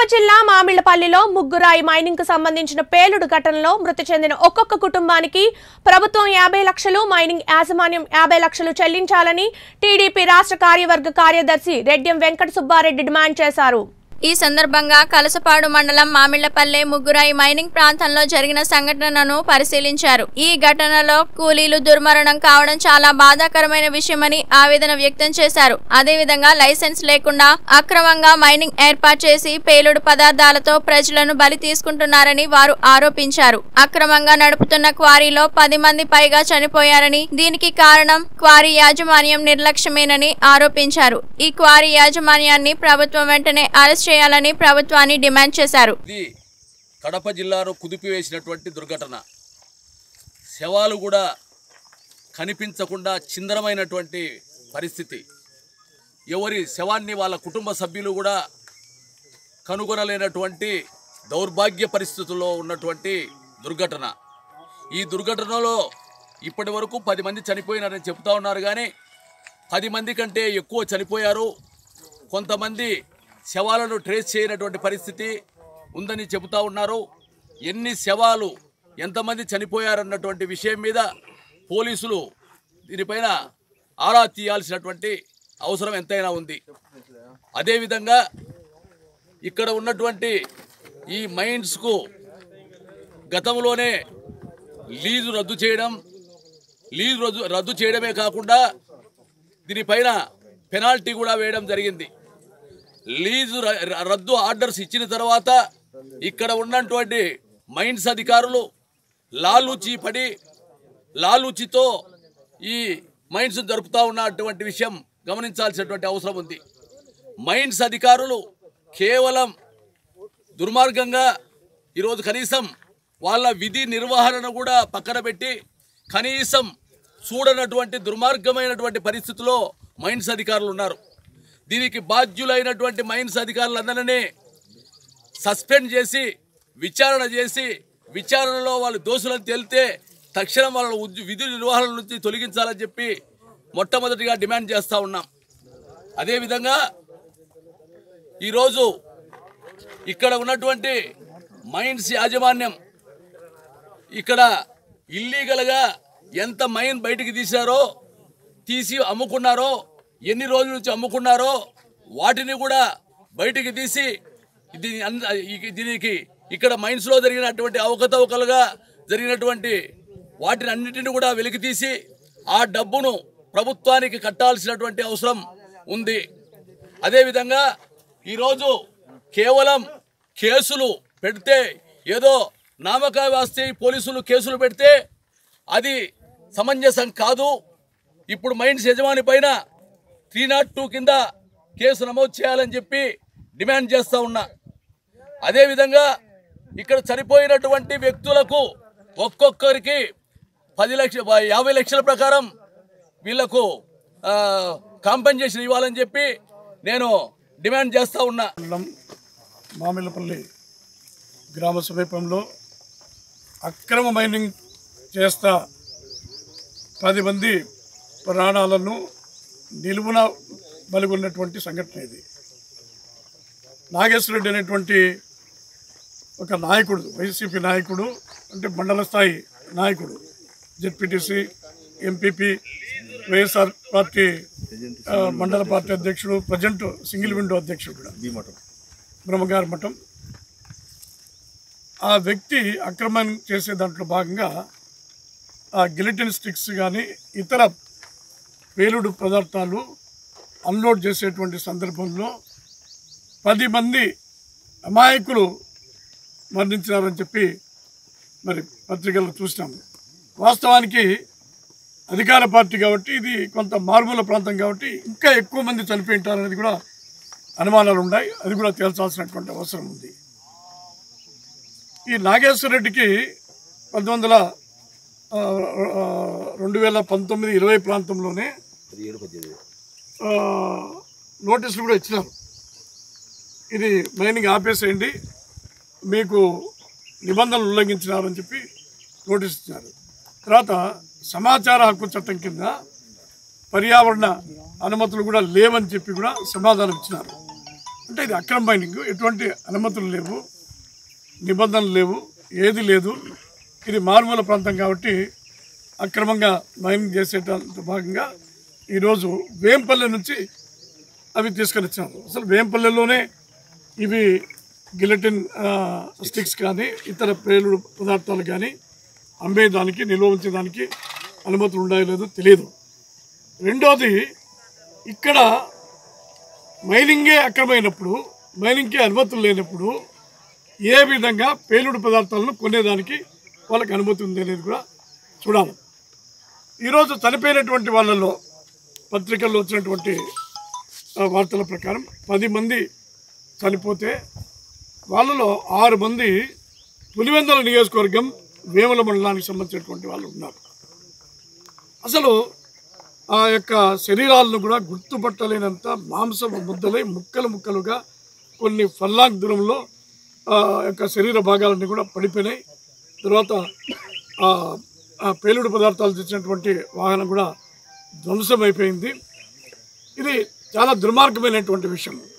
జిల్లా మామిళ్లపల్లిలో ముగ్గురాయి మైనింగ్ కు సంబంధించిన పేలుడు ఘటనలో మృతి చెందిన ఒక్కొక్క కుటుంబానికి ప్రభుత్వం యాభై లక్షలు మైనింగ్ యాజమాన్యం యాభై లక్షలు చెల్లించాలని టీడీపీ రాష్ట్ర కార్యవర్గ కార్యదర్శి రెడ్డి వెంకట సుబ్బారెడ్డి డిమాండ్ చేశారు ఈ సందర్భంగా కలసపాడు మండలం మామిళ్లపల్లె ముగ్గురాయి మైనింగ్ ప్రాంతంలో జరిగిన సంఘటనను పరిశీలించారు ఈ ఘటనలో కూలీలు దుర్మరణం కావడం చాలా బాధాకరమైన విషయమని ఆవేదన వ్యక్తం చేశారు అదేవిధంగా లైసెన్స్ లేకుండా అక్రమంగా మైనింగ్ ఏర్పాటు చేసి పేలుడు పదార్థాలతో ప్రజలను బలి తీసుకుంటున్నారని వారు ఆరోపించారు అక్రమంగా నడుపుతున్న క్వారీలో పది మంది పైగా చనిపోయారని దీనికి కారణం క్వారీ యాజమాన్యం నిర్లక్ష్యమేనని ఆరోపించారు ఈ క్వారీ యాజమాన్యాన్ని ప్రభుత్వం వెంటనే అరెస్ట్ చేయాలని ప్రభుత్వాన్ని డిమాండ్ చేశారు ఇది కడప జిల్లాలో కుదిపివేసినటువంటి దుర్ఘటన శవాలు కూడా కనిపించకుండా చిందరమైనటువంటి పరిస్థితి ఎవరి శవాన్ని వాళ్ళ కుటుంబ సభ్యులు కూడా కనుగొనలేనటువంటి దౌర్భాగ్య పరిస్థితుల్లో ఉన్నటువంటి దుర్ఘటన ఈ దుర్ఘటనలో ఇప్పటి వరకు పది మంది చనిపోయినారని చెప్తా ఉన్నారు కానీ పది మంది కంటే ఎక్కువ చనిపోయారు కొంతమంది శవాలను ట్రేస్ చేయనటువంటి పరిస్థితి ఉందని చెబుతా ఉన్నారు ఎన్ని శవాలు ఎంతమంది చనిపోయారన్నటువంటి విషయం మీద పోలీసులు దీనిపైన ఆరా తీయాల్సినటువంటి అవసరం ఎంతైనా ఉంది అదేవిధంగా ఇక్కడ ఉన్నటువంటి ఈ మైండ్స్కు గతంలోనే లీజు రద్దు చేయడం లీజు రద్దు రద్దు చేయడమే కాకుండా దీనిపైన పెనాల్టీ కూడా వేయడం జరిగింది లీజు ర- ర- రద్దు ఆర్డర్స్ ఇచ్చిన తర్వాత ఇక్కడ ఉన్నటువంటి మైన్స్ అధికారులు లాలూచి పడి లాలూచితో ఈ మైన్స్ జరుపుతా ఉన్నటువంటి విషయం గమనించాల్సినటువంటి అవసరం ఉంది మైన్స్ అధికారులు కేవలం దుర్మార్గంగా ఈరోజు కనీసం వాళ్ళ విధి నిర్వహణను కూడా పక్కన పెట్టి కనీసం చూడనటువంటి దుర్మార్గమైనటువంటి పరిస్థితిలో మైన్స్ అధికారులు ఉన్నారు దీనికి బాధ్యులైనటువంటి మైన్స్ అధికారులందరినీ సస్పెండ్ చేసి విచారణ చేసి విచారణలో వాళ్ళు దోషులను తేలితే తక్షణం వాళ్ళ ఉద్య- విధి నిర్వహణ నుంచి తొలగించాలని చెప్పి మొట్టమొదటిగా డిమాండ్ చేస్తూ ఉన్నాం అదేవిధంగా ఈరోజు ఇక్కడ ఉన్నటువంటి మైన్స్ యాజమాన్యం ఇక్కడ ఇల్లీగల్గా ఎంత మైన్ బయటికి తీశారో తీసి అమ్ముకున్నారో ఎన్ని రోజుల నుంచి అమ్ముకున్నారో వాటిని కూడా బయటికి తీసి దీని అన్- ఈ- దీనికి ఇక్కడ మైన్స్లో జరిగినటువంటి అవకతవకలుగా జరిగినటువంటి వాటిని అన్నిటిని కూడా వెలికి తీసి ఆ డబ్బును ప్రభుత్వానికి కట్టాల్సినటువంటి అవసరం ఉంది అదేవిధంగా ఈరోజు కేవలం కేసులు పెడితే ఏదో నామకా వాస్తే పోలీసులు కేసులు పెడితే అది సమంజసం కాదు ఇప్పుడు మైండ్స్ యజమాని పైన త్రీ నాట్ టూ కింద కేసు నమోదు చేయాలని చెప్పి డిమాండ్ చేస్తూ ఉన్నా అదేవిధంగా ఇక్కడ చనిపోయినటువంటి వ్యక్తులకు ఒక్కొక్కరికి పది లక్ష యాభై లక్షల ప్రకారం వీళ్లకు కాంపెన్సేషన్ ఇవ్వాలని చెప్పి నేను డిమాండ్ చేస్తూ ఉన్నా మండలం మామిళ్ళపల్లి గ్రామ సమీపంలో అక్రమ మైనింగ్ చేస్తా పది మంది ప్రాణాలను నిలువున బలిగొన్నటువంటి సంఘటన ఇది నాగేశ్వర రెడ్డి అనేటువంటి ఒక నాయకుడు వైసీపీ నాయకుడు అంటే మండల స్థాయి నాయకుడు జెడ్పీటీసీ ఎంపీపీ వైఎస్ఆర్ పార్టీ ఆ, మండల పార్టీ అధ్యక్షుడు ప్రజెంట్ సింగిల్ విండో అధ్యక్షుడు కూడా బ్రహ్మగారి మఠం ఆ వ్యక్తి అక్రమం చేసే దాంట్లో భాగంగా ఆ గిలిటిన్ స్టిక్స్ కానీ ఇతర పేలుడు పదార్థాలు అన్లోడ్ చేసేటువంటి సందర్భంలో పది మంది అమాయకులు మరణించినారని చెప్పి మరి పత్రికల్లో చూసినాము వాస్తవానికి అధికార పార్టీ కాబట్టి ఇది కొంత మారుమూల ప్రాంతం కాబట్టి ఇంకా ఎక్కువ మంది చనిపోయి ఉంటారనేది కూడా అనుమానాలు ఉన్నాయి అది కూడా తేల్చాల్సినటువంటి అవసరం ఉంది ఈ నాగేశ్వర రెడ్డికి పంతొమ్మిది వందల ఆ, ఆ, రెండు వేల పంతొమ్మిది ఇరవై ప్రాంతంలోనే ఆ, నోటీసులు కూడా ఇచ్చినారు ఇది మైనింగ్ ఆపేసేయండి మీకు నిబంధనలు ఉల్లంఘించినారని చెప్పి నోటీస్ ఇచ్చినారు తర్వాత సమాచార హక్కు చట్టం కింద పర్యావరణ అనుమతులు కూడా లేవని చెప్పి కూడా సమాధానం ఇచ్చినారు అంటే ఇది అక్రమ మైనింగ్ ఎటువంటి అనుమతులు లేవు నిబంధనలు లేవు ఏది లేదు ఇది మారుమూల ప్రాంతం కాబట్టి అక్రమంగా మైనింగ్ చేసేట భాగంగా ఈరోజు వేంపల్లె నుంచి అవి తీసుకొని వచ్చారు అసలు వేంపల్లెలోనే ఇవి గిలటిన్ ఆ, స్టిక్స్ కానీ ఇతర పేలుడు పదార్థాలు కానీ అమ్మేదానికి నిల్వ ఉంచేదానికి అనుమతులు ఉన్నాయో లేదో తెలియదు రెండోది ఇక్కడ మైనింగే అక్రమైనప్పుడు మైనింగ్కి అనుమతులు లేనప్పుడు ఏ విధంగా పేలుడు పదార్థాలను కొనేదానికి వాళ్ళకి అనుమతి ఉంది అనేది కూడా చూడాలి ఈరోజు చనిపోయినటువంటి వాళ్ళలో పత్రికల్లో వచ్చినటువంటి ఆ, వార్తల ప్రకారం పది మంది చనిపోతే వాళ్ళలో ఆరు మంది పులివెందల నియోజకవర్గం వేముల మండలానికి సంబంధించినటువంటి వాళ్ళు ఉన్నారు అసలు ఆ యొక్క శరీరాలను కూడా గుర్తుపట్టలేనంత మాంస ముద్దలై ముక్కలు ముక్కలుగా కొన్ని ఫల్లాక్ దూరంలో ఆ యొక్క శరీర భాగాలన్నీ కూడా పడిపోయినాయి తర్వాత ఆ ఆ పేలుడు పదార్థాలు తెచ్చినటువంటి వాహనం కూడా ధ్వంసం అయిపోయింది ఇది చాలా దుర్మార్గమైనటువంటి విషయం